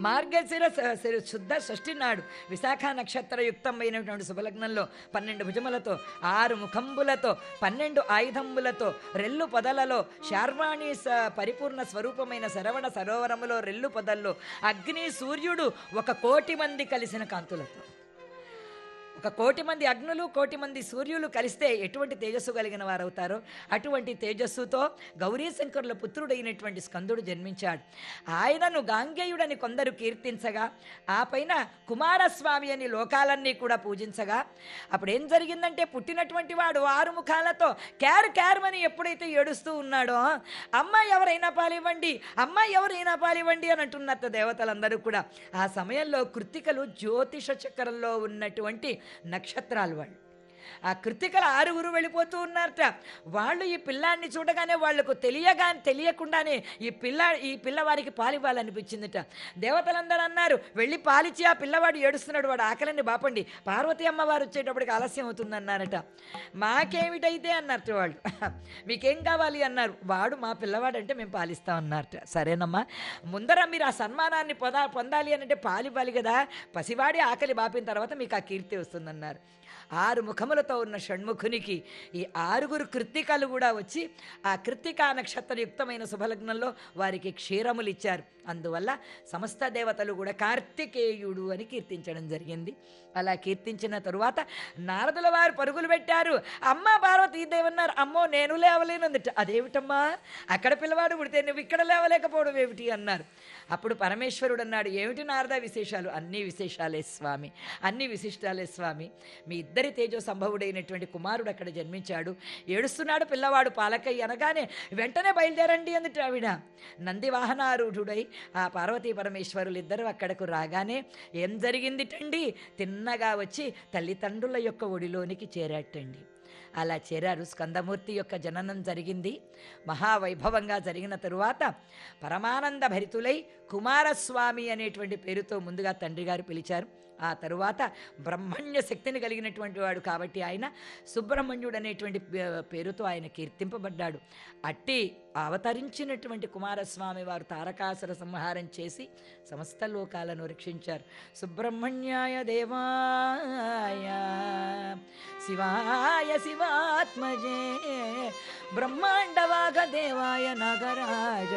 మార్గశిర స- శ- శుద్ధ షష్ఠి నాడు విశాఖ నక్షత్రయుక్తమైనటువంటి శుభలగ్నంలో పన్నెండు భుజములతో ఆరు ముఖంబులతో పన్నెండు ఆయుధంబులతో రెల్లు పొదలలో శార్వాణి స పరిపూర్ణ స్వరూపమైన శరవణ సరోవరములో రెల్లు పొదల్లో అగ్ని సూర్యుడు ఒక కోటి మంది కలిసిన కాంతులతో ఒక కోటి మంది అగ్నులు కోటి మంది సూర్యులు కలిస్తే ఎటువంటి తేజస్సు కలిగిన వారు అవుతారో అటువంటి తేజస్సుతో గౌరీశంకరుల పుత్రుడైనటువంటి స్కందుడు జన్మించాడు ఆయనను గాంగేయుడని కొందరు కీర్తించగా ఆ పైన కుమారస్వామి అని లోకాలన్నీ కూడా పూజించగా అప్పుడు ఏం జరిగిందంటే పుట్టినటువంటి వాడు ఆరు ముఖాలతో క్యార్ క్యార్మని ఎప్పుడైతే ఏడుస్తూ ఉన్నాడో అమ్మ ఎవరైనా పాలివ్వండి అమ్మ ఎవరైనా పాలివ్వండి అని అంటున్నట్టు దేవతలందరూ కూడా ఆ సమయంలో కృత్తికలు జ్యోతిష చక్రంలో ఉన్నటువంటి నక్షత్రాలు వాళ్ళు ఆ కృతికల ఆరుగురు వెళ్ళిపోతూ ఉన్నారట వాళ్ళు ఈ పిల్లాన్ని చూడగానే వాళ్లకు తెలియగా తెలియకుండానే ఈ పిల్ల ఈ పిల్లవాడికి పాలివ్వాలనిపించిందిట దేవతలందరూ అన్నారు వెళ్ళి పాలిచ్చి ఆ పిల్లవాడు ఏడుస్తున్నాడు వాడు ఆకలిని బాపండి పార్వతి అమ్మవారు వచ్చేటప్పటికి ఆలస్యం అవుతుందన్నారట మాకేమిటైతే అన్నారట వాళ్ళు మీకేం కావాలి అన్నారు వాడు మా పిల్లవాడంటే మేము పాలిస్తాం అన్నారట సరేనమ్మా ముందర మీరు ఆ సన్మానాన్ని పొందా పొందాలి అని అంటే పాలివ్వాలి కదా పసివాడి ఆకలి బాపిన తర్వాత మీకు ఆ కీర్తి వస్తుందన్నారు ఆరు ముఖములతో ఉన్న షణ్ముఖునికి ఈ ఆరుగురు కృత్తికలు కూడా వచ్చి ఆ కృత్తికా నక్షత్రయుక్తమైన శుభలగ్నంలో వారికి క్షీరములు ఇచ్చారు అందువల్ల సమస్త దేవతలు కూడా కార్తికేయుడు అని కీర్తించడం జరిగింది అలా కీర్తించిన తరువాత నారదుల వారు పరుగులు పెట్టారు అమ్మ పార్వతీదేవన్నారు అమ్మో నేను లేవలేనందిట అదేమిటమ్మా అక్కడ పిల్లవాడు పుడితే నువ్వు ఇక్కడ లేవలేకపోవడం ఏమిటి అన్నారు అప్పుడు పరమేశ్వరుడు అన్నాడు ఏమిటి నారద విశేషాలు అన్ని విశేషాలే స్వామి అన్ని విశిష్టాలే స్వామి మీ ఇద్దరి తేజో సంభవుడైనటువంటి కుమారుడు అక్కడ జన్మించాడు ఏడుస్తున్నాడు పిల్లవాడు పాలకయ్య అనగానే వెంటనే బయలుదేరండి అందుట ఆవిడ నంది వాహనారూఢుడై ఆ పార్వతీ పరమేశ్వరులు ఇద్దరు అక్కడకు రాగానే ఏం జరిగిందిటండి తిన్నగా వచ్చి తల్లిదండ్రుల యొక్క ఒడిలోనికి చేరాటండి అలా చేరారు స్కందమూర్తి యొక్క జననం జరిగింది మహావైభవంగా జరిగిన తరువాత పరమానంద భరితులై కుమారస్వామి అనేటువంటి పేరుతో ముందుగా తండ్రి గారు పిలిచారు ఆ తరువాత బ్రహ్మణ్య శక్తిని కలిగినటువంటి వాడు కాబట్టి ఆయన సుబ్రహ్మణ్యుడు అనేటువంటి పే- పేరుతో ఆయన కీర్తింపబడ్డాడు అట్టి అవతరించినటువంటి కుమారస్వామి వారు తారకాసుర సంహారం చేసి సమస్త లోకాలను రక్షించారు సుబ్రహ్మణ్యాయ దేవాయ శివాయ శివాత్మజే బ్రహ్మాండవాగ దేవాయ నాగరాజ